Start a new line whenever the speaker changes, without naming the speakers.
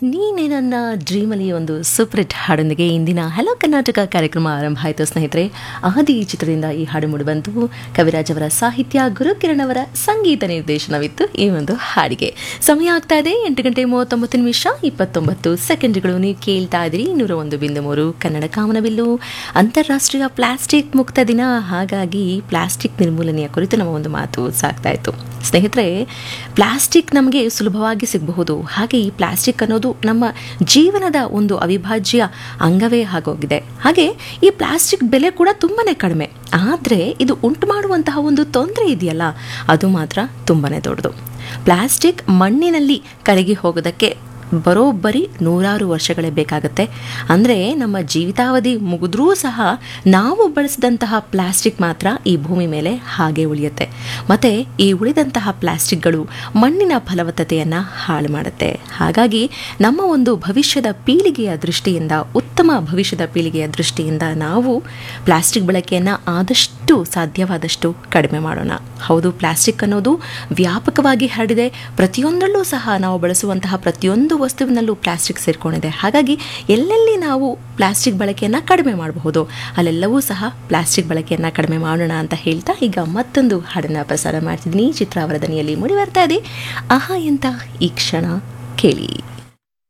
ನೀನೇ ನನ್ನ ಡ್ರೀಮಲ್ಲಿ ಒಂದು ಸೂಪರ್ ಹಿಟ್ ಹಾಡೊಂದಿಗೆ ಇಂದಿನ ಹಲೋ ಕರ್ನಾಟಕ ಕಾರ್ಯಕ್ರಮ ಆರಂಭ ಆಯಿತು ಸ್ನೇಹಿತರೆ ಆದಿ ಚಿತ್ರದಿಂದ ಈ ಹಾಡು ಮೂಡಿಬಂತು ಕವಿರಾಜ್ ಅವರ ಸಾಹಿತ್ಯ ಗುರುಕಿರಣ್ ಅವರ ಸಂಗೀತ ನಿರ್ದೇಶನವಿತ್ತು ಈ ಒಂದು ಹಾಡಿಗೆ ಸಮಯ ಆಗ್ತಾ ಇದೆ ಎಂಟು ಗಂಟೆ ಮೂವತ್ತೊಂಬತ್ತು ನಿಮಿಷ ಇಪ್ಪತ್ತೊಂಬತ್ತು ಸೆಕೆಂಡ್ಗಳು ನೀವು ಕೇಳ್ತಾ ಇದ್ದೀರಿ ನೂರ ಒಂದು ಬಿಂದು ಮೂರು ಕನ್ನಡ ಕಾಮನಬಿಲ್ಲು ಅಂತಾರಾಷ್ಟ್ರೀಯ ಪ್ಲಾಸ್ಟಿಕ್ ಮುಕ್ತ ದಿನ ಹಾಗಾಗಿ ಪ್ಲಾಸ್ಟಿಕ್ ನಿರ್ಮೂಲನೆಯ ಕುರಿತು ನಮ್ಮ ಒಂದು ಮಾತು ಸಾಗ್ತಾ ಇತ್ತು ಸ್ನೇಹಿತರೆ ಪ್ಲಾಸ್ಟಿಕ್ ನಮಗೆ ಸುಲಭವಾಗಿ ಸಿಗಬಹುದು ಹಾಗೆ ಈ ಪ್ಲಾಸ್ಟಿಕ್ ಅನ್ನೋದು ನಮ್ಮ ಜೀವನದ ಒಂದು ಅವಿಭಾಜ್ಯ ಅಂಗವೇ ಆಗೋಗಿದೆ ಹಾಗೆ ಈ ಪ್ಲಾಸ್ಟಿಕ್ ಬೆಲೆ ಕೂಡ ತುಂಬಾನೇ ಕಡಿಮೆ ಆದರೆ ಇದು ಉಂಟು ಮಾಡುವಂತಹ ಒಂದು ತೊಂದರೆ ಇದೆಯಲ್ಲ ಅದು ಮಾತ್ರ ತುಂಬಾನೇ ದೊಡ್ಡದು ಪ್ಲಾಸ್ಟಿಕ್ ಮಣ್ಣಿನಲ್ಲಿ ಕರಗಿ ಹೋಗೋದಕ್ಕೆ ಬರೋಬ್ಬರಿ ನೂರಾರು ವರ್ಷಗಳೇ ಬೇಕಾಗುತ್ತೆ ಅಂದರೆ ನಮ್ಮ ಜೀವಿತಾವಧಿ ಮುಗಿದ್ರೂ ಸಹ ನಾವು ಬಳಸಿದಂತಹ ಪ್ಲಾಸ್ಟಿಕ್ ಮಾತ್ರ ಈ ಭೂಮಿ ಮೇಲೆ ಹಾಗೆ ಉಳಿಯುತ್ತೆ ಮತ್ತು ಈ ಉಳಿದಂತಹ ಪ್ಲಾಸ್ಟಿಕ್ಗಳು ಮಣ್ಣಿನ ಫಲವತ್ತತೆಯನ್ನು ಹಾಳು ಮಾಡುತ್ತೆ ಹಾಗಾಗಿ ನಮ್ಮ ಒಂದು ಭವಿಷ್ಯದ ಪೀಳಿಗೆಯ ದೃಷ್ಟಿಯಿಂದ ಉತ್ತಮ ಭವಿಷ್ಯದ ಪೀಳಿಗೆಯ ದೃಷ್ಟಿಯಿಂದ ನಾವು ಪ್ಲಾಸ್ಟಿಕ್ ಬಳಕೆಯನ್ನು ಆದಷ್ಟು ಸಾಧ್ಯವಾದಷ್ಟು ಕಡಿಮೆ ಮಾಡೋಣ ಹೌದು ಪ್ಲಾಸ್ಟಿಕ್ ಅನ್ನೋದು ವ್ಯಾಪಕವಾಗಿ ಹರಡಿದೆ ಪ್ರತಿಯೊಂದರಲ್ಲೂ ಸಹ ನಾವು ಬಳಸುವಂತಹ ಪ್ರತಿಯೊಂದು ವಸ್ತುವಿನಲ್ಲೂ ಪ್ಲಾಸ್ಟಿಕ್ ಸೇರ್ಕೊಂಡಿದೆ ಹಾಗಾಗಿ ಎಲ್ಲೆಲ್ಲಿ ನಾವು ಪ್ಲಾಸ್ಟಿಕ್ ಬಳಕೆಯನ್ನು ಕಡಿಮೆ ಮಾಡಬಹುದು ಅಲ್ಲೆಲ್ಲವೂ ಸಹ ಪ್ಲಾಸ್ಟಿಕ್ ಬಳಕೆಯನ್ನು ಕಡಿಮೆ ಮಾಡೋಣ ಅಂತ ಹೇಳ್ತಾ ಈಗ ಮತ್ತೊಂದು ಹಾಡನ್ನು ಪ್ರಸಾರ ಮಾಡ್ತಿದ್ದೀನಿ ಚಿತ್ರ ಅವರ ದನಿಯಲ್ಲಿ ಮೂಡಿ ಬರ್ತಾ ಇದೆ ಆಹಾ ಎಂತ ಈ ಕ್ಷಣ ಕೇಳಿ